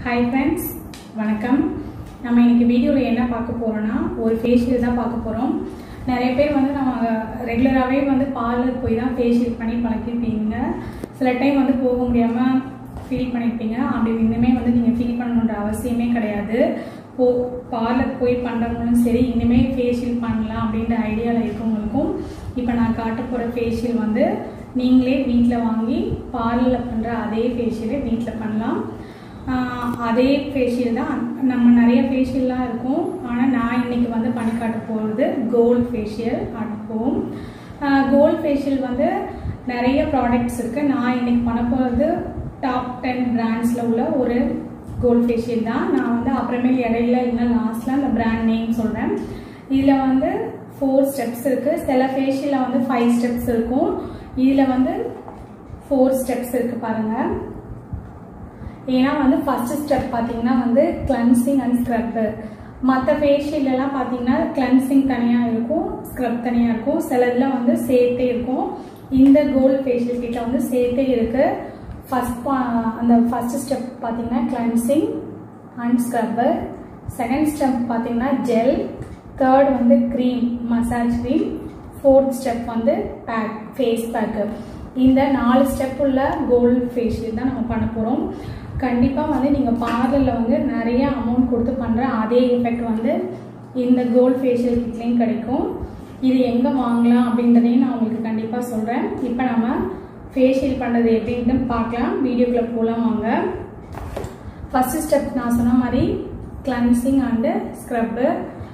hi friends வணக்கம் நம்ம இன்னைக்கு வீடியோவில் என்ன பார்க்க போகிறோன்னா ஒரு ஃபேஷியல் தான் பார்க்க போகிறோம் நிறைய பேர் வந்து நம்ம ரெகுலராகவே வந்து பார்லர் போய் தான் ஃபேஷியல் பண்ணி பழக்கிருப்பீங்க சில டைம் வந்து போக முடியாமல் ஃபீல் பண்ணியிருப்பீங்க அப்படி இனிமே வந்து நீங்கள் ஃபீல் பண்ணணுன்ற அவசியமே கிடையாது போ பார்லர் போய் பண்ணுறவங்களும் சரி இனிமேல் ஃபேஷியல் பண்ணலாம் அப்படின்ற ஐடியாவில் இருக்கவங்களுக்கும் இப்போ நான் காட்ட போகிற ஃபேஷியல் வந்து நீங்களே வீட்டில் வாங்கி பார்லரில் பண்ணுற அதே ஃபேஷியலை வீட்டில் பண்ணலாம் ஆஹ் அதே ஃபேஷியல் தான் நம்ம நிறைய ஃபேஷியல்லாம் இருக்கும் ஆனால் நான் இன்னைக்கு வந்து பண்ணி காட்ட போகிறது கோல்ட் ஃபேஷியல் அடுப்போம் கோல்ட் ஃபேஷியல் வந்து நிறைய ப்ராடக்ட்ஸ் இருக்குது நான் இன்னைக்கு பண்ண போகிறது டாப் டென் பிராண்ட்ஸில் உள்ள ஒரு கோல்ட் ஃபேஷியல் தான் நான் வந்து அப்புறமேல் இடையில இல்லை லாஸ்ட்டில் அந்த பிராண்ட் நேம் சொல்கிறேன் இதில் வந்து ஃபோர் ஸ்டெப்ஸ் இருக்குது சில ஃபேஷியலில் வந்து ஃபைவ் ஸ்டெப்ஸ் இருக்கும் இதில் வந்து ஃபோர் ஸ்டெப்ஸ் இருக்குது பாருங்கள் ஏன்னா வந்து ஃபர்ஸ்ட் ஸ்டெப் பார்த்தீங்கன்னா வந்து கிளன்சிங் அண்ட் ஸ்க்ரப்பு மற்ற ஃபேஷியல்லாம் பார்த்தீங்கன்னா கிளன்சிங் தனியாக இருக்கும் ஸ்க்ரப் தனியாக இருக்கும் சிலதில் வந்து சேர்த்தே இருக்கும் இந்த கோல்டு ஃபேஷியல் கிட்ட வந்து சேர்த்தே இருக்கு ஃபர்ஸ்ட் அந்த ஃபர்ஸ்ட் ஸ்டெப் பார்த்தீங்கன்னா cleansing and scrub second step பார்த்தீங்கன்னா ஜெல் தேர்ட் வந்து cream massage cream fourth step வந்து பேக் ஃபேஸ் பேக்கு இந்த நாலு ஸ்டெப் உள்ள கோல்டு ஃபேஷியல் தான் நம்ம பண்ண போகிறோம் கண்டிப்பாக வந்து நீங்கள் பார்லரில் வந்து நிறைய அமௌண்ட் கொடுத்து பண்ணுற அதே எஃபெக்ட் வந்து இந்த கோல்ட் ஃபேஷியல் கிட்லேயும் கிடைக்கும் இது எங்கே வாங்கலாம் அப்படின்றதையும் நான் உங்களுக்கு கண்டிப்பாக சொல்கிறேன் இப்போ நம்ம ஃபேஷியல் பண்ணுறது எப்படின்னு பார்க்கலாம் வீடியோக்குள்ளே போகலாம் வாங்க ஃபஸ்ட்டு ஸ்டெப் நான் சொன்ன மாதிரி கிளன்சிங் அண்டு ஸ்க்ரப்பு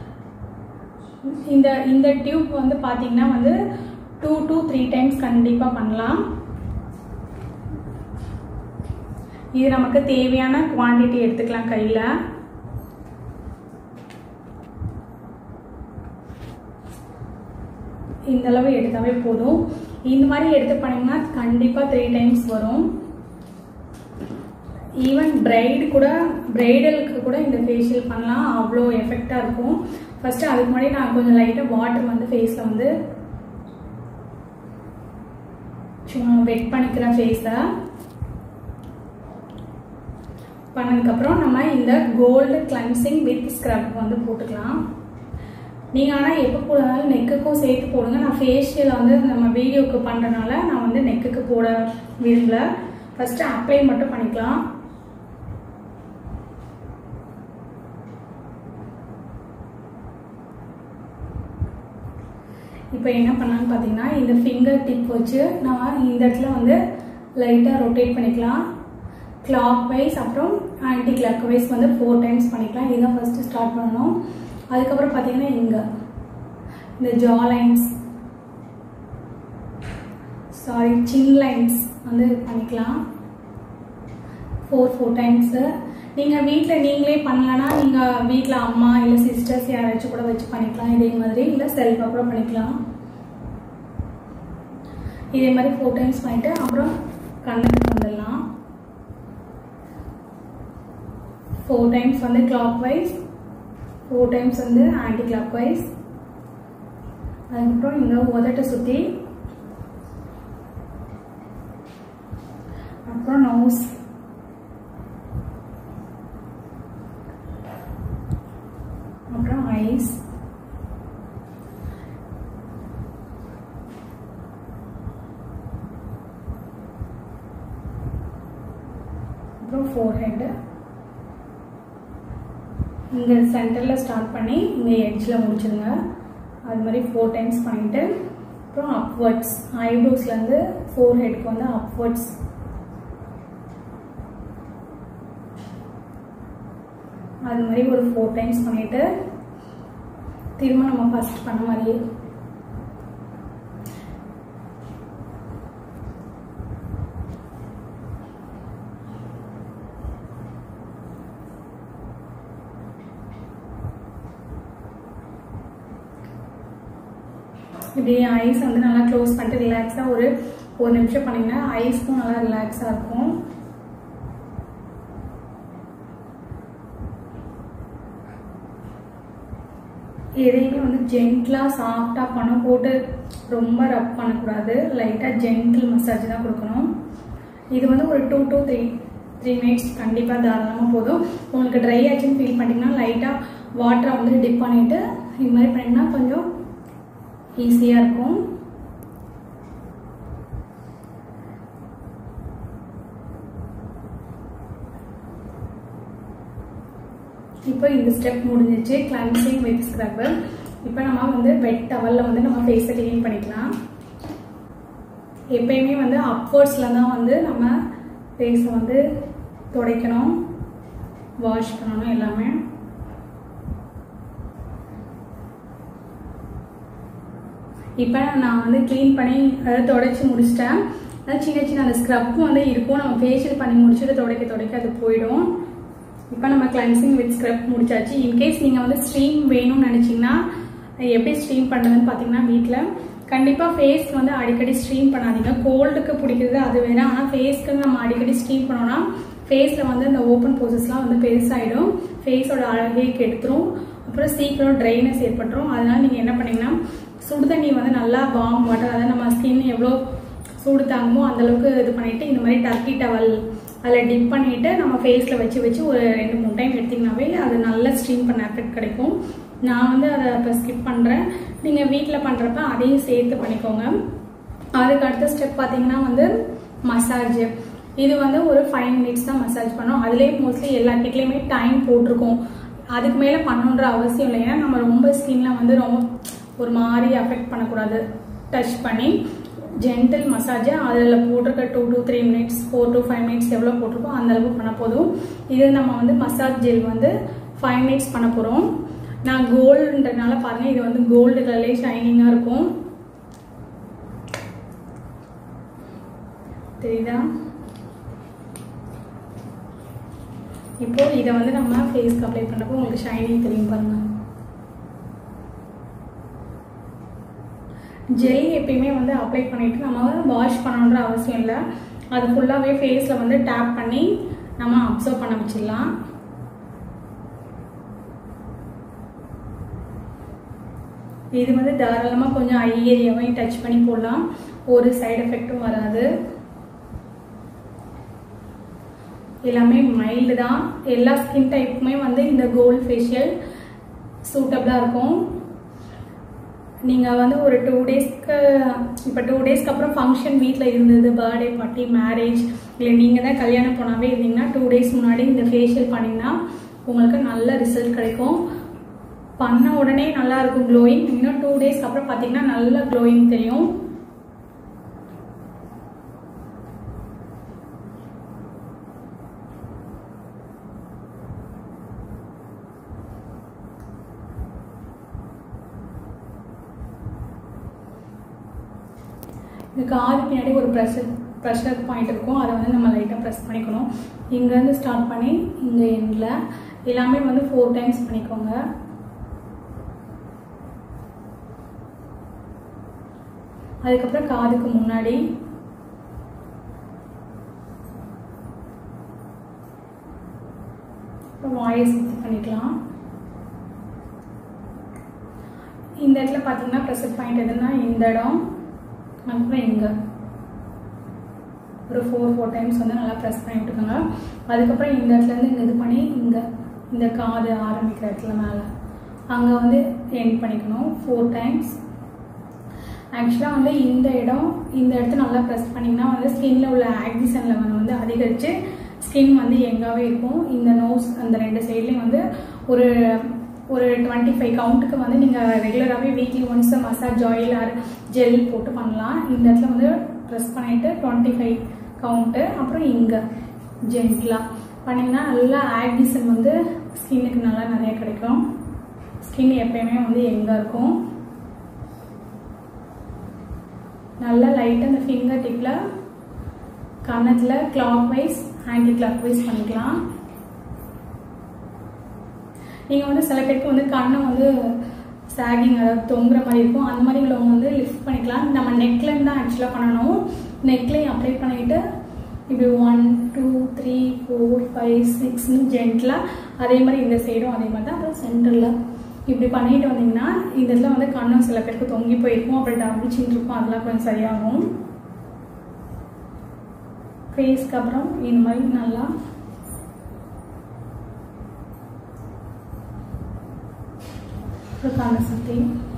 இந்த இந்த டியூப் வந்து பார்த்தீங்கன்னா வந்து டூ டூ த்ரீ டைம்ஸ் கண்டிப்பாக பண்ணலாம் இது நமக்கு தேவையான குவான்டிட்டி எடுத்துக்கலாம் கையில் இந்த அளவு எடுத்தாவே போதும் இந்த மாதிரி எடுத்து பண்ணிங்கன்னா கண்டிப்பாக த்ரீ டைம்ஸ் வரும் ஈவன் பிரைடு கூட பிரைடலுக்கு கூட இந்த ஃபேஷியல் பண்ணலாம் அவ்வளோ எஃபெக்டாக இருக்கும் ஃபஸ்ட்டு அதுக்கு முன்னாடி நான் கொஞ்சம் லைட்டாக வாட்டர் வந்து ஃபேஸில் வந்து சும்மா வெட் பண்ணிக்கிறேன் ஃபேஸை பண்ணதுக்கப்புறம் நம்ம இந்த கோல்டு கிளன்சிங் வித் ஸ்க்ரப் வந்து போட்டுக்கலாம் நீங்கள் ஆனால் எப்போ போடுறதாலும் நெக்குக்கும் சேர்த்து போடுங்க நான் ஃபேஷியல் வந்து நம்ம வீடியோக்கு பண்ணுறனால நான் வந்து நெக்குக்கு போட விரும்பல ஃபஸ்ட்டு அப்ளை மட்டும் பண்ணிக்கலாம் இப்போ என்ன பண்ணலான்னு பார்த்தீங்கன்னா இந்த ஃபிங்கர் டிப் வச்சு நான் இந்த இடத்துல வந்து லைட்டாக ரொட்டேட் பண்ணிக்கலாம் கிளாக் வைஸ் அப்புறம் ஆன்டி கிளாக் வைஸ் வந்து ஃபோர் டைம்ஸ் பண்ணிக்கலாம் இதுதான் ஃபஸ்ட்டு ஸ்டார்ட் பண்ணணும் அதுக்கப்புறம் பார்த்தீங்கன்னா இங்கே இந்த jaw lines sorry chin lines வந்து பண்ணிக்கலாம் ஃபோர் ஃபோர் டைம்ஸு நீங்கள் வீட்டில் நீங்களே பண்ணலன்னா நீங்கள் வீட்டில் அம்மா இல்லை சிஸ்டர்ஸ் யாராச்சும் கூட வச்சு பண்ணிக்கலாம் இதே மாதிரி இல்லை செல்ஃபாக கூட பண்ணிக்கலாம் இதே மாதிரி ஃபோர் டைம்ஸ் பண்ணிவிட்டு அப்புறம் கண்ணுக்கு வந்துடலாம் ஃபோர் டைம்ஸ் வந்து கிளாக் வைஸ் ஃபோர் டைம்ஸ் வந்து ஆன்டி கிளாக் வைஸ் அதுக்கப்புறம் இங்கே உதட்டை சுற்றி அப்புறம் நோஸ் அப்புறம் ஐஸ் அப்புறம் ஃபோர் ஹெட்டு இங்கே சென்டரில் ஸ்டார்ட் பண்ணி இங்கே எட்ஜில் முடிச்சிருங்க அது மாதிரி ஃபோர் டைம்ஸ் பண்ணிவிட்டு அப்புறம் அப்வர்ட்ஸ் ஐப்ரோஸ்லேருந்து ஃபோர் ஹெட்க்கு வந்து அப்வர்ட்ஸ் அது மாதிரி ஒரு ஃபோர் டைம்ஸ் பண்ணிவிட்டு திரும்ப நம்ம ஃபஸ்ட் பண்ண மாதிரியே இப்படி ஐஸ் வந்து நல்லா க்ளோஸ் பண்ணிட்டு ரிலாக்ஸாக ஒரு ஒரு நிமிஷம் பண்ணிங்கன்னா ஐஸ்க்கும் நல்லா ரிலாக்ஸாக இருக்கும் எதையுமே வந்து ஜென்டிலாக சாஃப்டாக பணம் போட்டு ரொம்ப ரப் பண்ணக்கூடாது லைட்டாக ஜென்டில் மசாஜ் தான் கொடுக்கணும் இது வந்து ஒரு two two three three minutes கண்டிப்பாக தாராளமாக போதும் உங்களுக்கு ட்ரை ஆச்சுன்னு ஃபீல் பண்ணிங்கன்னா லைட்டாக வாட்டரை வந்து டிப் பண்ணிவிட்டு இது மாதிரி பண்ணிங்கன்னா கொஞ்சம் ஈஸியாக இருக்கும் இப்போ இந்த ஸ்டெப் முடிஞ்சிச்சு கிளன்சிங் வித் ஸ்க்ரப்பர் இப்போ நம்ம வந்து வெட் டவலில் வந்து நம்ம ஃபேஸை க்ளீன் பண்ணிக்கலாம் எப்பயுமே வந்து அப்வர்ட்ஸில் தான் வந்து நம்ம ஃபேஸை வந்து துடைக்கணும் வாஷ் பண்ணணும் எல்லாமே இப்போ நான் வந்து க்ளீன் பண்ணி அதாவது தொடச்சி முடிச்சிட்டேன் அதாவது சின்ன சின்ன அந்த ஸ்க்ரப்பும் வந்து இருக்கும் நம்ம ஃபேஷியல் பண்ணி முடிச்சுட்டு துடைக்க துடைக்க அது போயிடும் இப்போ நம்ம கிளென்சிங் வித் ஸ்க்ரப் முடிச்சாச்சு இன்கேஸ் நீங்கள் வந்து ஸ்ட்ரீம் வேணும்னு நினச்சிங்கன்னா எப்படி ஸ்ட்ரீம் பண்ணுறதுன்னு பார்த்தீங்கன்னா வீட்டில் கண்டிப்பாக ஃபேஸ் வந்து அடிக்கடி ஸ்ட்ரீம் பண்ணாதீங்க கோல்டுக்கு பிடிக்கிறது அது வேணாம் ஆனால் ஃபேஸ்க்கு நம்ம அடிக்கடி ஸ்ட்ரீம் பண்ணோம்னா ஃபேஸில் வந்து அந்த ஓப்பன் போசஸ்லாம் வந்து பெருசாகிடும் ஃபேஸோட அழகே கெடுத்துரும் அப்புறம் சீக்கிரம் ட்ரைனஸ் ஏற்பட்டுரும் அதனால நீங்கள் என்ன பண்ணீங்கன்னா சுடு தண்ணி வந்து நல்லா வார்ம் வாட்டர் அதாவது நம்ம ஸ்கின் எவ்வளோ சூடு தாங்குமோ அந்தளவுக்கு இது பண்ணிவிட்டு இந்த மாதிரி டர்க்கி டவல் அதில் டிப் பண்ணிவிட்டு நம்ம ஃபேஸில் வச்சு வச்சு ஒரு ரெண்டு மூணு டைம் எடுத்திங்கனாவே அது நல்லா ஸ்ட்ரீம் பண்ண எஃபெக்ட் கிடைக்கும் நான் வந்து அதை இப்போ ஸ்கிப் பண்ணுறேன் நீங்கள் வீட்டில் பண்ணுறப்ப அதையும் சேர்த்து பண்ணிக்கோங்க அதுக்கு அடுத்த ஸ்டெப் பார்த்தீங்கன்னா வந்து மசாஜ் இது வந்து ஒரு ஃபைவ் மினிட்ஸ் தான் மசாஜ் பண்ணோம் அதுலேயே மோஸ்ட்லி எல்லா கிட்லேயுமே டைம் போட்டிருக்கோம் அதுக்கு மேலே பண்ணணுன்ற அவசியம் இல்லை ஏன்னா நம்ம ரொம்ப ஸ்கின்ல வந்து ரொம்ப ஒரு மாதிரி அஃபெக்ட் பண்ணக்கூடாது டச் பண்ணி ஜென்டில் மசாஜை அதில் போட்டிருக்க two two three minutes four to five minutes எவ்வளோ போட்டிருக்கோம் அந்த அளவுக்கு பண்ண போதும் இது நம்ம வந்து மசாஜ் ஜெல் வந்து ஃபைவ் மினிட்ஸ் பண்ண போகிறோம் நான் கோல்டுன்றதுனால பாருங்கள் இது வந்து கோல்டு கலர்லேயே ஷைனிங்காக இருக்கும் தெரியுதா இப்போ இதை வந்து நம்ம ஃபேஸ்க்கு அப்ளை பண்ணுறப்போ உங்களுக்கு ஷைனிங் தெரியும் பாருங்க ஜெல் எப்பயுமே வந்து அப்ளை பண்ணிட்டு நம்ம வாஷ் பண்ணணுன்ற அவசியம் இல்லை அது ஃபுல்லாகவே ஃபேஸில் வந்து டேப் பண்ணி நம்ம அப்சர்வ் பண்ண வச்சிடலாம் இது வந்து தாராளமாக கொஞ்சம் ஐ ஏரியாவையும் டச் பண்ணி போடலாம் ஒரு சைடு எஃபெக்ட்டும் வராது எல்லாமே மைல்டு தான் எல்லா ஸ்கின் டைப்புமே வந்து இந்த கோல்ட் ஃபேஷியல் சூட்டபிளாக இருக்கும் நீங்கள் வந்து ஒரு டூ டேஸ்க்கு இப்போ டூ டேஸ்க்கு அப்புறம் ஃபங்க்ஷன் வீட்டில் இருந்தது பர்த்டே பார்ட்டி மேரேஜ் இல்லை நீங்கள் தான் கல்யாணம் போனாவே இருந்தீங்கன்னா டூ டேஸ் முன்னாடி இந்த ஃபேஷியல் பண்ணிங்கன்னா உங்களுக்கு நல்ல ரிசல்ட் கிடைக்கும் பண்ண உடனே நல்லா இருக்கும் க்ளோயிங் இன்னும் டூ டேஸ்க்கு அப்புறம் பார்த்தீங்கன்னா நல்ல க்ளோயிங் தெரியும் இந்த காது பின்னாடி ஒரு ப்ரெஷர் ப்ரெஷர் பாயிண்ட் இருக்கும் அதை வந்து நம்ம லைட்டாக ப்ரெஸ் பண்ணிக்கணும் இங்கேருந்து ஸ்டார்ட் பண்ணி இங்கே எண்டில் எல்லாமே வந்து ஃபோர் டைம்ஸ் பண்ணிக்கோங்க அதுக்கப்புறம் காதுக்கு முன்னாடி அப்புறம் வாயை சுத்தி பண்ணிக்கலாம் இந்த இடத்துல பார்த்தீங்கன்னா ப்ரெஷர் பாயிண்ட் எதுன்னா இந்த இடம் அப்புறம் இங்கே ஒரு ஃபோர் ஃபோர் டைம்ஸ் வந்து நல்லா ப்ரெஸ் பண்ணி விட்டுக்கோங்க அதுக்கப்புறம் இந்த இடத்துலேருந்து இங்கே இது பண்ணி இங்கே இந்த காது ஆரம்பிக்கிற இடத்துல மேலே அங்கே வந்து எண்ட் பண்ணிக்கணும் ஃபோர் டைம்ஸ் ஆக்சுவலாக வந்து இந்த இடம் இந்த இடத்த நல்லா ப்ரெஸ் பண்ணிங்கன்னா வந்து ஸ்கின்ல உள்ள ஆக்சிஜன் லெவல் வந்து அதிகரித்து ஸ்கின் வந்து எங்காவே இருக்கும் இந்த நோஸ் அந்த ரெண்டு சைட்லேயும் வந்து ஒரு ஒரு டுவெண்ட்டி ஃபைவ் கவுண்ட்டுக்கு வந்து நீங்கள் ரெகுலராகவே weekly once massage oil or gel போட்டு பண்ணலாம் இந்த இடத்துல வந்து ப்ரெஸ் பண்ணிவிட்டு டுவெண்ட்டி ஃபைவ் கவுண்ட்டு அப்புறம் இங்கே ஜென்ட்லாக பண்ணிங்கன்னா நல்லா ஆக்டிசன் வந்து ஸ்கின்னுக்கு நல்லா நிறைய கிடைக்கும் ஸ்கின் எப்பயுமே வந்து எங்கே இருக்கும் நல்லா லைட்டாக அந்த ஃபிங்கர் டிப்பில் கன்னத்தில் clockwise anti clockwise பண்ணிக்கலாம் நீங்கள் வந்து சில பேருக்கு வந்து கண்ணை வந்து சாகிங் அதாவது தொங்குற மாதிரி இருக்கும் அந்த மாதிரி உள்ளவங்க வந்து லிஃப்ட் பண்ணிக்கலாம் நம்ம நெக்லேருந்து தான் ஆக்சுவலாக பண்ணணும் நெக்லையும் அப்ளை பண்ணிவிட்டு இப்படி one two three four five சிக்ஸ்னு ஜென்டில் அதே மாதிரி இந்த சைடும் அதே மாதிரி தான் அப்புறம் சென்டரில் இப்படி பண்ணிட்டு வந்தீங்கன்னா இந்த இடத்துல வந்து கண்ணும் சில பேருக்கு தொங்கி போயிருக்கும் அப்புறம் டபுள் சின் இருக்கும் அதெல்லாம் கொஞ்சம் சரியாகும் ஃபேஸ்க்கு அப்புறம் இந்த மாதிரி நல்லா அப்புறம் கண்ணை சுற்றி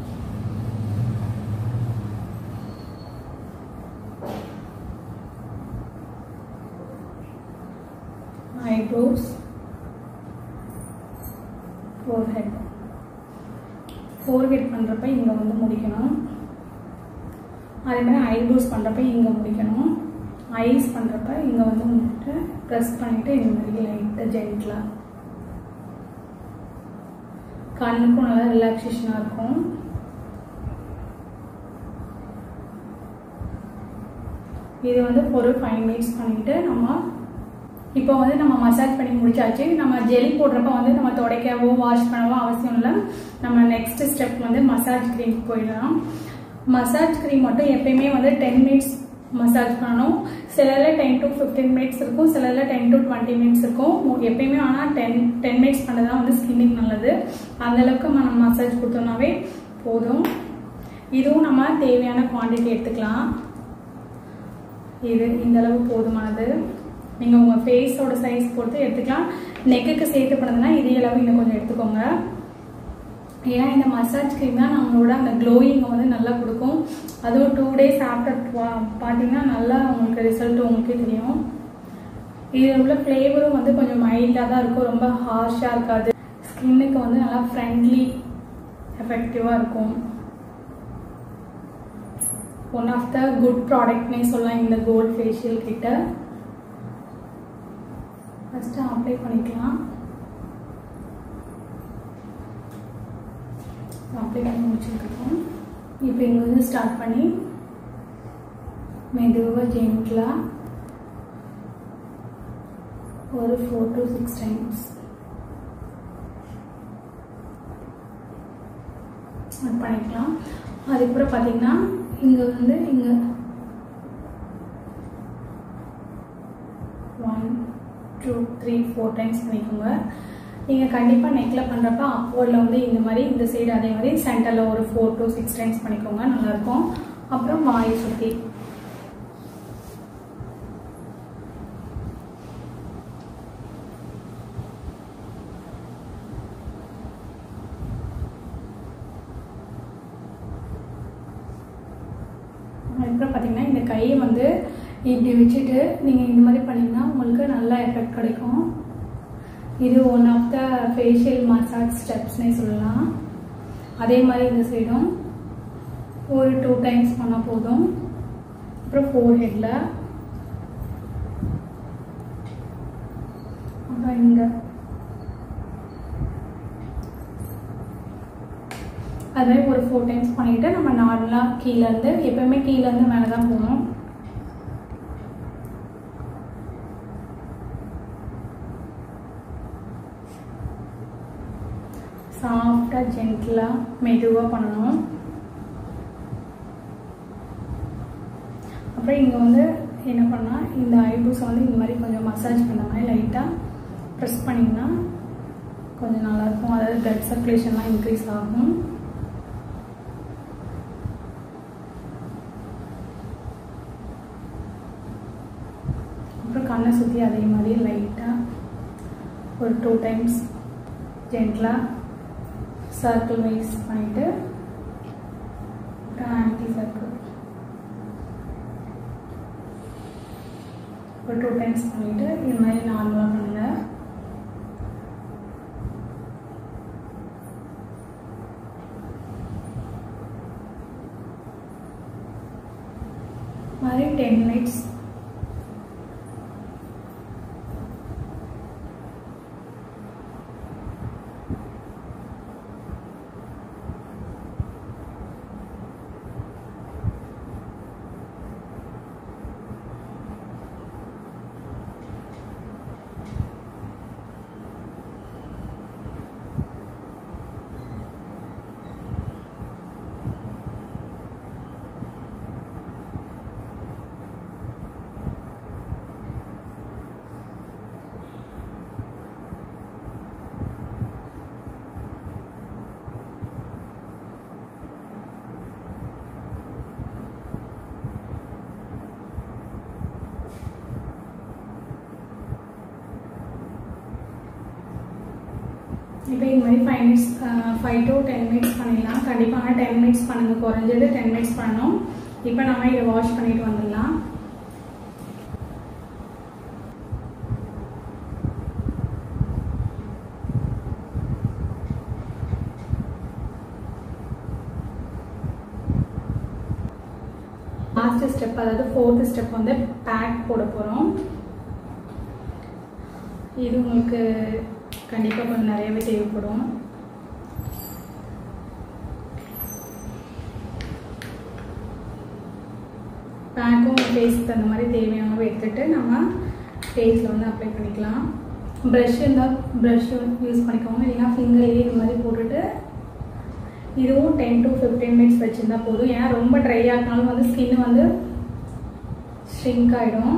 ஐப்ரோஸ் ஃபோர்ஹெட் ஃபோர்ஹெட் பண்ணுறப்ப இங்கே வந்து முடிக்கணும் அதே மாதிரி ஐப்ரோஸ் பண்ணுறப்ப இங்கே முடிக்கணும் ஐஸ் பண்ணுறப்ப இங்கே வந்து வந்துட்டு ப்ரெஸ் பண்ணிவிட்டு இந்த மாதிரி லைட்டாக ஜென்டிலாக கண்ணுக்கும் நல்லா ரிலாக்ஸேஷனாக இருக்கும் இது வந்து ஒரு ஃபைவ் மினிட்ஸ் பண்ணிவிட்டு நம்ம இப்போ வந்து நம்ம மசாஜ் பண்ணி முடிச்சாச்சு நம்ம ஜெல் போடுறப்ப வந்து நம்ம துடைக்கவோ வாஷ் பண்ணவோ அவசியம் இல்லை நம்ம நெக்ஸ்ட் ஸ்டெப் வந்து மசாஜ் க்ரீம் போயிடலாம் மசாஜ் க்ரீம் மட்டும் எப்பயுமே வந்து டென் மினிட்ஸ் மசாஜ் பண்ணணும் சிலரில் டென் டு ஃபிஃப்டீன் மினிட்ஸ் இருக்கும் சிலரில் டென் டு டுவெண்ட்டி மினிட்ஸ் இருக்கும் எப்பயுமே ஆனால் டென் டென் மினிட்ஸ் பண்ணது தான் வந்து ஸ்கின்னுக்கு நல்லது அந்தளவுக்கு நம்ம மசாஜ் கொடுத்தோம்னாவே போதும் இதுவும் நம்ம தேவையான குவான்டிட்டி எடுத்துக்கலாம் இது இந்த அளவு போதுமானது நீங்கள் உங்கள் ஃபேஸோட சைஸ் பொறுத்து எடுத்துக்கலாம் நெக்குக்கு சேர்த்து பண்ணதுன்னா இதே அளவு இன்னும் கொஞ்சம் எடுத்துக்கோங்க ஏன்னா இந்த மசாஜ் க்ரீம் தான் நம்மளோட அந்த க்ளோயிங்கை வந்து நல்லா கொடுக்கும் அதுவும் டூ டேஸ் ஆஃப்டர் பார்த்தீங்கன்னா நல்லா உங்களுக்கு ரிசல்ட் உங்களுக்கே தெரியும் இதில் உள்ள ஃப்ளேவரும் வந்து கொஞ்சம் மைல்டாக தான் இருக்கும் ரொம்ப ஹார்ஷாக இருக்காது ஸ்கின்னுக்கு வந்து நல்லா ஃப்ரெண்ட்லி எஃபெக்டிவாக இருக்கும் ஒன் ஆஃப் த குட் ப்ராடக்ட்னே சொல்லலாம் இந்த கோல்ட் ஃபேஷியல் கிட்ட ஃபஸ்ட்டு அப்ளை பண்ணிக்கலாம் அப்ளை பண்ணி முடிச்சுருக்கோம் இப்போ இங்கே வந்து ஸ்டார்ட் பண்ணி மெதுவாக ஜென்டிலாக ஒரு ஃபோர் டு சிக்ஸ் டைம்ஸ் பண்ணிக்கலாம் அதுக்கப்புறம் பார்த்தீங்கன்னா இங்கே வந்து இங்கே one two three four times பண்ணிக்கோங்க நீங்கள் கண்டிப்பாக நெக்கில் பண்ணுறப்ப அப்போர்டில் வந்து இந்த மாதிரி இந்த சைடு அதே மாதிரி சென்டரில் ஒரு ஃபோர் டு சிக்ஸ் டைம்ஸ் பண்ணிக்கோங்க நல்லாயிருக்கும் அப்புறம் வாயை சுற்றி அதுக்கப்புறம் பார்த்தீங்கன்னா இந்த கையை வந்து இப்படி வச்சுட்டு நீங்கள் இந்த மாதிரி பண்ணிங்கன்னா உங்களுக்கு நல்ல எஃபெக்ட் கிடைக்கும் இது one of the facial massage ஸ்டெப்ஸ்னே சொல்லலாம் அதே மாதிரி இந்த சைடும் ஒரு டூ டைம்ஸ் பண்ணால் போதும் அப்புறம் ஃபோர் ஹெட்டில் அப்புறம் இங்கே அதே ஒரு ஃபோர் டைம்ஸ் பண்ணிவிட்டு நம்ம நார்மலாக கீழேருந்து எப்போயுமே கீழேருந்து மேலே தான் போகணும் சாஃப்டாக ஜென்டிலாக மெதுவாக பண்ணணும் அப்புறம் இங்கே வந்து என்ன பண்ணால் இந்த ஐப்ரோஸை வந்து இந்த மாதிரி கொஞ்சம் மசாஜ் பண்ண மாதிரி லைட்டாக ப்ரெஸ் பண்ணிங்கன்னா கொஞ்சம் நல்லாயிருக்கும் அதாவது பிளட் சர்க்குலேஷன்லாம் இன்க்ரீஸ் ஆகும் அப்புறம் கண்ணை சுற்றி அதே மாதிரி லைட்டாக ஒரு டூ டைம்ஸ் ஜென்டலாக சர்க்கிள் வைஸ் பண்ணிவிட்டு ஆன்டி சர்க்கிள் ஒரு டூ டைம்ஸ் பண்ணிவிட்டு இது மாதிரி நார்மலாக பண்ணுங்கள் மாதிரி டென் மினிட்ஸ் இப்போ இது மாதிரி five minutes five to ten minutes பண்ணிடலாம் கண்டிப்பாக டென் மினிட்ஸ் பண்ணுங்கள் குறைஞ்சது டென் மினிட்ஸ் பண்ணணும் இப்போ நம்ம இதை வாஷ் பண்ணிட்டு வந்துடலாம் லாஸ்ட் ஸ்டெப் அதாவது ஃபோர்த் ஸ்டெப் வந்து பேக் போட போகிறோம் இது உங்களுக்கு கண்டிப்பாக கொஞ்சம் நிறையவே தேவைப்படும் பேக்கும் ஃபேஸ்க்கு தகுந்த மாதிரி தேவையானவை எடுத்துகிட்டு நம்ம ஃபேஸில் வந்து அப்ளை பண்ணிக்கலாம் ப்ரஷ் இருந்தால் ப்ரஷ் யூஸ் பண்ணிக்கோங்க இல்லைன்னா ஃபிங்கர்லேயே இது மாதிரி போட்டுட்டு இதுவும் டென் டு ஃபிஃப்டீன் மினிட்ஸ் வச்சுருந்தா போதும் ஏன்னா ரொம்ப ட்ரை ஆகினாலும் வந்து ஸ்கின் வந்து ஷ்ரிங்க் ஆகிடும்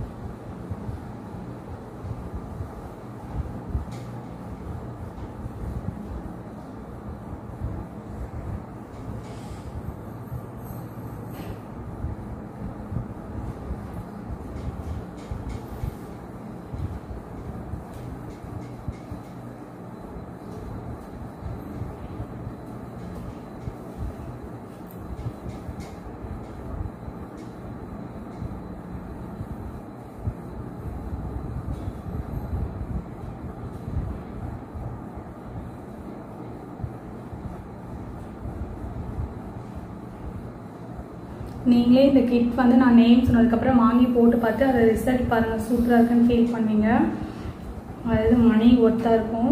நீங்களே இந்த கிட் வந்து நான் நேம் சொன்னதுக்கப்புறம் வாங்கி போட்டு பார்த்து அதை ரிசல்ட் பாருங்கள் சூப்பராக இருக்குன்னு ஃபீல் பண்ணீங்க அதாவது மணி ஒர்த்தாக இருக்கும்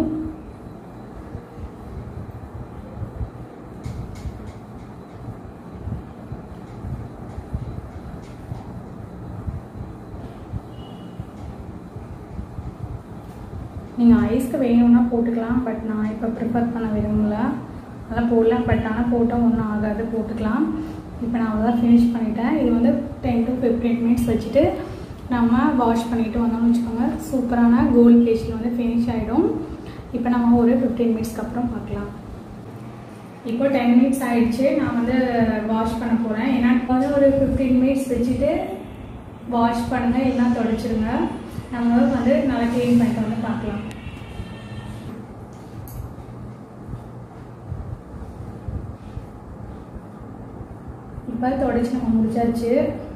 நீங்கள் ஐஸ்க்கு வேணும்னா போட்டுக்கலாம் பட் நான் இப்போ ப்ரிஃபர் பண்ண விரும்பல அதெல்லாம் போடலாம் பட் ஆனால் போட்டால் ஒன்றும் ஆகாது போட்டுக்கலாம் இப்போ நான் அவ்வளோதான் ஃபினிஷ் பண்ணிட்டேன் இது வந்து டென் டு ஃபிஃப்டீன் மினிட்ஸ் வச்சுட்டு நம்ம வாஷ் பண்ணிவிட்டு வந்தோம்னு வச்சுக்கோங்க சூப்பரான கோல்ட் ஃபேஷியல் வந்து ஃபினிஷ் ஆகிடும் இப்போ நம்ம ஒரு ஃபிஃப்டீன் மினிட்ஸ்க்கு அப்புறம் பார்க்கலாம் இப்போ டென் மினிட்ஸ் ஆயிடுச்சு நான் வந்து வாஷ் பண்ண போகிறேன் ஏன்னா வந்து ஒரு ஃபிஃப்டீன் மினிட்ஸ் வச்சுட்டு வாஷ் பண்ணுங்கள் எல்லாம் தொடச்சிருங்க நம்ம வந்து நல்லா க்ளீன் பண்ணிட்டு வந்து பார்க்கலாம் இப்போ தொடச்சி நம்ம முடிச்சாச்சு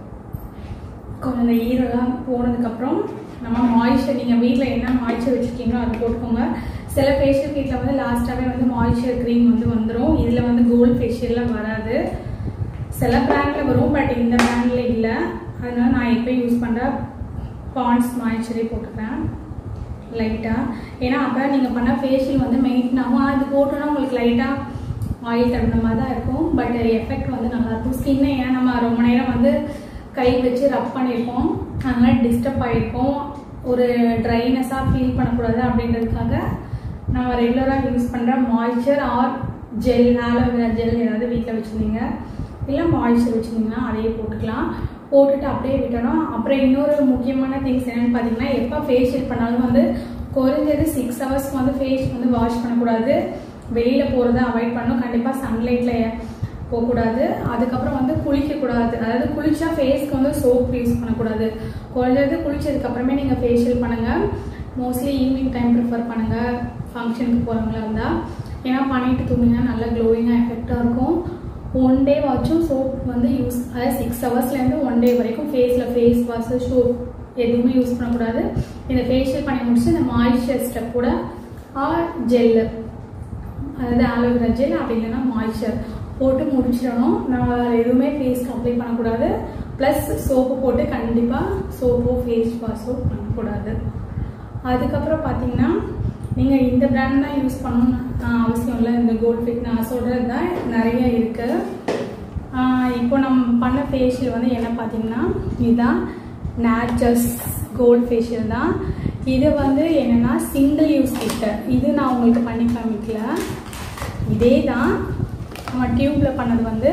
கொஞ்சம் இந்த ஈரெல்லாம் போனதுக்கப்புறம் நம்ம மாய்ஸ்சர் நீங்கள் வீட்டில் என்ன மாய்ஸ்சர் வச்சுருக்கீங்களோ அது போட்டுக்கோங்க சில ஃபேஷியல் கிட்டில் வந்து லாஸ்ட்டாகவே வந்து மாய்ஸ்சர் க்ரீம் வந்து வந்துடும் இதில் வந்து கோல்ட் ஃபேஷியல்லாம் வராது சில பிராண்டில் வரும் பட் இந்த பிராண்டில் இல்லை அதனால நான் இப்போ யூஸ் பண்ணுற பாண்ட்ஸ் மாய்ஸ்சரே போட்டுக்கிறேன் லைட்டாக ஏன்னா அப்போ நீங்கள் பண்ண ஃபேஷியல் வந்து மெயின்டைன் ஆகும் அது போட்டோன்னா உங்களுக்கு லைட்டாக ஆயில் தகுந்த மாதிரி தான் இருக்கும் பட் எஃபெக்ட் வந்து நல்லாயிருக்கும் ஸ்கின்னை ஏன் நம்ம ரொம்ப நேரம் வந்து கை வச்சு ரப் பண்ணியிருக்கோம் அதனால டிஸ்டர்ப் ஆகிருக்கும் ஒரு ட்ரைனஸாக ஃபீல் பண்ணக்கூடாது அப்படின்றதுக்காக நம்ம ரெகுலராக யூஸ் பண்ணுற moisture or gel aloe vera gel ஏதாவது வீட்டில் வச்சுருந்தீங்க இல்லை மாய்ஸ்சர் வச்சுருந்தீங்கன்னா அதையே போட்டுக்கலாம் போட்டுட்டு அப்படியே விட்டணும் அப்புறம் இன்னொரு முக்கியமான திங்ஸ் என்னென்னு பார்த்தீங்கன்னா எப்போ ஃபேஷியல் பண்ணாலும் வந்து குறைஞ்சது சிக்ஸ் ஹவர்ஸ்க்கு வந்து ஃபேஸ் வந்து வாஷ் பண்ணக்கூடாது வெளியில் போகிறத அவாய்ட் பண்ணணும் கண்டிப்பாக சன்லைட்டில் போகக்கூடாது அதுக்கப்புறம் வந்து குளிக்கக்கூடாது அதாவது குளிச்சா ஃபேஸ்க்கு வந்து சோப் யூஸ் பண்ணக்கூடாது குறைஞ்சது குளிச்சதுக்கப்புறமே நீங்கள் ஃபேஷியல் பண்ணுங்கள் மோஸ்ட்லி ஈவினிங் டைம் ப்ரிஃபர் பண்ணுங்கள் ஃபங்க்ஷனுக்கு போகிறவங்களா இருந்தால் ஏன்னா பண்ணிட்டு தூங்கினா நல்லா க்ளோயிங்காக எஃபெக்டாக இருக்கும் ஒன் டே வாச்சும் சோப் வந்து யூஸ் அதாவது சிக்ஸ் ஹவர்ஸ்லேருந்து ஒன் டே வரைக்கும் ஃபேஸில் ஃபேஸ் வாஷ் சோப் எதுவுமே யூஸ் பண்ணக்கூடாது இந்த ஃபேஷியல் பண்ணி முடிச்சு இந்த மாய்ஸ்சர் ஸ்டெப் கூட ஆர் ஜெல்லு அதாவது ஆலோவேரா ஜெல் அப்படி இல்லைன்னா மாய்ஸ்சர் போட்டு முடிச்சிடணும் நம்ம எதுவுமே ஃபேஸ்க்கு அப்ளை பண்ணக்கூடாது ப்ளஸ் சோப்பு போட்டு கண்டிப்பாக சோப்போ ஃபேஸ் வாஷோ பண்ணக்கூடாது அதுக்கப்புறம் பார்த்தீங்கன்னா நீங்கள் இந்த பிராண்ட் தான் யூஸ் பண்ணணும்னு அவசியம் இல்லை இந்த கோல்ட் ஃபிட் நான் சொல்கிறது தான் நிறைய இருக்குது இப்போ நம்ம பண்ண ஃபேஷியல் வந்து என்ன பார்த்தீங்கன்னா இதுதான் நேச்சர்ஸ் கோல்ட் ஃபேஷியல் தான் இது வந்து என்னென்னா சிங்கிள் யூஸ் கிட்ட இது நான் உங்களுக்கு பண்ணி காமிக்கல இதே தான் நம்ம டியூப்பில் பண்ணது வந்து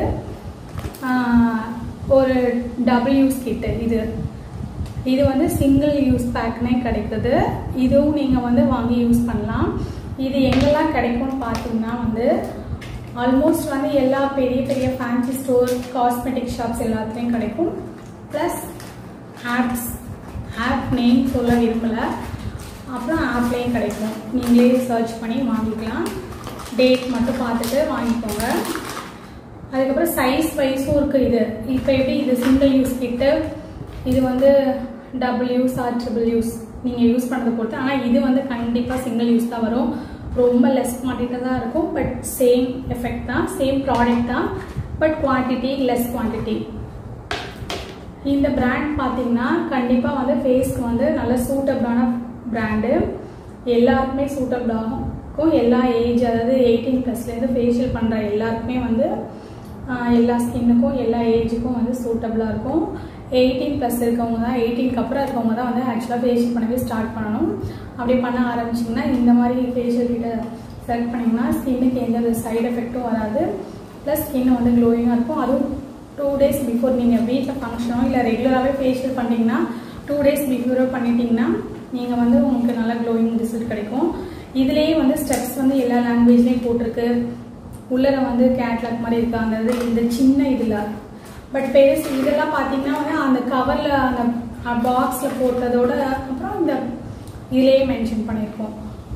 ஒரு டபுள் யூஸ் கிட்டு இது இது வந்து சிங்கிள் யூஸ் பேக்னே கிடைக்குது இதுவும் நீங்கள் வந்து வாங்கி யூஸ் பண்ணலாம் இது எங்கெல்லாம் கிடைக்கும்னு பார்த்தீங்கன்னா வந்து ஆல்மோஸ்ட் வந்து எல்லா பெரிய பெரிய ஃபேன்சி ஸ்டோர் காஸ்மெட்டிக் ஷாப்ஸ் எல்லாத்துலேயும் கிடைக்கும் ப்ளஸ் ஆப்ஸ் ஆப் நேம் சொல்ல விரும்பலை அப்புறம் ஆப்லேயும் கிடைக்கும் நீங்களே சர்ச் பண்ணி வாங்கிக்கலாம் டேட் மட்டும் பார்த்துட்டு வாங்கிக்கோங்க அதுக்கப்புறம் சைஸ் வைஸும் இருக்குது இது இப்போ எப்படி இது சிங்கிள் யூஸ் கிட்டு இது வந்து double use or triple use நீங்கள் யூஸ் பண்ணுறதை பொறுத்து ஆனால் இது வந்து கண்டிப்பாக சிங்கிள் யூஸ் தான் வரும் ரொம்ப லெஸ் குவான்டிட்டி தான் இருக்கும் பட் சேம் எஃபெக்ட் தான் சேம் ப்ராடக்ட் தான் பட் குவான்டிட்டி லெஸ் குவான்டிட்டி இந்த பிராண்ட் பார்த்தீங்கன்னா கண்டிப்பாக வந்து ஃபேஸ்க்கு வந்து நல்ல சூட்டபிளான பிராண்டு எல்லாருக்குமே சூட்டபிள் ஆகும் எல்லா ஏஜ் அதாவது எயிட்டீன் ப்ளஸ்லேருந்து ஃபேஷியல் பண்ணுற எல்லாருக்குமே வந்து ஆஹ், எல்லா ஸ்கின்னுக்கும் எல்லா ஏஜுக்கும் வந்து சூட்டபிளாக இருக்கும் எயிட்டீன் ப்ளஸ் இருக்கவங்க தான் எயிட்டீனுக்கு அப்புறம் இருக்கவங்க தான் வந்து ஆக்சுவலாக ஃபேஷியல் பண்ணவே ஸ்டார்ட் பண்ணணும் அப்படி பண்ண ஆரம்பிச்சிங்கன்னா இந்த மாதிரி ஃபேஷியல் கிட்ட செலக்ட் பண்ணிங்கன்னா ஸ்கின்னுக்கு எந்த ஒரு சைடு எஃபெக்ட்டும் வராது ப்ளஸ் ஸ்கின் வந்து க்ளோயிங்காக இருக்கும் அதுவும் டூ டேஸ் பிஃபோர் நீங்கள் வீட்டில் ஃபங்க்ஷனோ இல்லை ரெகுலராகவே ஃபேஷியல் பண்ணிட்டீங்கன்னா டூ டேஸ் பிஃபோரோ பண்ணிட்டீங்கன்னா நீங்கள் வந்து உங்களுக்கு நல்ல க்ளோயிங் ரிசல்ட் கிடைக்கும் இதுலேயே வந்து ஸ்டெப்ஸ் வந்து எல்லா லாங்குவேஜ்லேயும் போட்டிருக்கு உள்ளர வந்து கேட்லாக் மாதிரி இருக்கு அந்த இது இந்த சின்ன இதில் பட் பேஸ் இதெல்லாம் பார்த்தீங்கன்னா வந்து அந்த கவரில் அந்த பாக்ஸில் போட்டதோட அப்புறம் இந்த இதுலேயே மென்ஷன் பண்ணியிருக்கோம்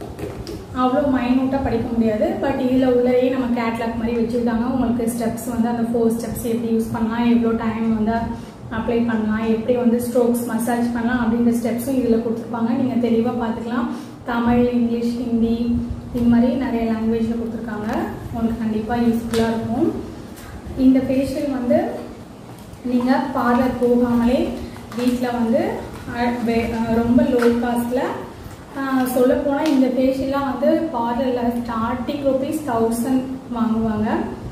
அவ்வளோ மைனூட்டாக படிக்க முடியாது பட் இதில் உள்ளேயே நம்ம கேட்லாக் மாதிரி வச்சுருக்காங்க உங்களுக்கு ஸ்டெப்ஸ் வந்து அந்த ஃபோர் ஸ்டெப்ஸ் எப்படி யூஸ் பண்ணலாம் எவ்வளோ டைம் வந்து அப்ளை பண்ணலாம் எப்படி வந்து ஸ்ட்ரோக்ஸ் மசாஜ் பண்ணலாம் அப்படின்ற ஸ்டெப்ஸும் இதில் கொடுத்துருப்பாங்க நீங்கள் தெளிவாக பார்த்துக்கலாம் தமிழ் இங்கிலீஷ் ஹிந்தி இது மாதிரி நிறைய லாங்குவேஜில் கொடுத்துருக்காங்க உங்களுக்கு கண்டிப்பாக யூஸ்ஃபுல்லாக இருக்கும் இந்த ஃபேஷியல் வந்து நீங்கள் பார்லர் போகாமலே வீட்டில் வந்து அஹ், வே- அஹ், ரொம்ப லோ காஸ்ட்டில் சொல்லப்போனால் இந்த ஃபேஷியல்லாம் வந்து பார்லரில் ஸ்டார்டிங் ருபீஸ் தௌசண்ட் வாங்குவாங்க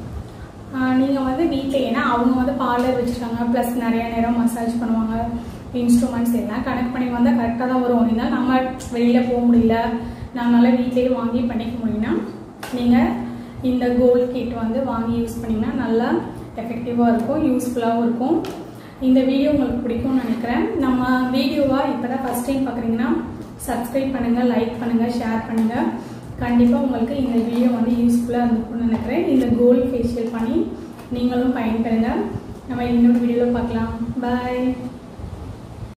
நீங்கள் வந்து வீட்டில் ஏன்னா அவங்க வந்து பார்லர் வச்சுருக்காங்க ப்ளஸ் நிறைய நேரம் மசாஜ் பண்ணுவாங்க இன்ஸ்ட்ருமெண்ட்ஸ் எல்லாம் கனெக்ட் பண்ணி வந்தால் கரெக்டாக தான் வரும் இருந்தால் நம்ம வெளியில் போக முடியல நம்மளால வீட்டிலேயே வாங்கி பண்ணிக்க முடியும்னா நீங்கள் இந்த கோல்ட் கிட் வந்து வாங்கி யூஸ் பண்ணிங்கன்னா நல்லா எஃபெக்டிவாக இருக்கும் யூஸ்ஃபுல்லாகவும் இருக்கும் இந்த வீடியோ உங்களுக்கு பிடிக்கும்னு நினைக்கிறேன் நம்ம வீடியோவை இப்போ தான் ஃபஸ்ட் டைம் பார்க்குறீங்கன்னா சப்ஸ்கிரைப் பண்ணுங்கள் லைக் பண்ணுங்கள் ஷேர் பண்ணுங்கள் கண்டிப்பாக உங்களுக்கு இந்த வீடியோ வந்து யூஸ்ஃபுல்லாக இருந்திருக்கும்னு நினைக்கிறேன் இந்த கோல்ட் ஃபேஷியல் பண்ணி நீங்களும் பயன்பெறுங்க நம்ம இன்னொரு வீடியோவில் பார்க்கலாம் பாய்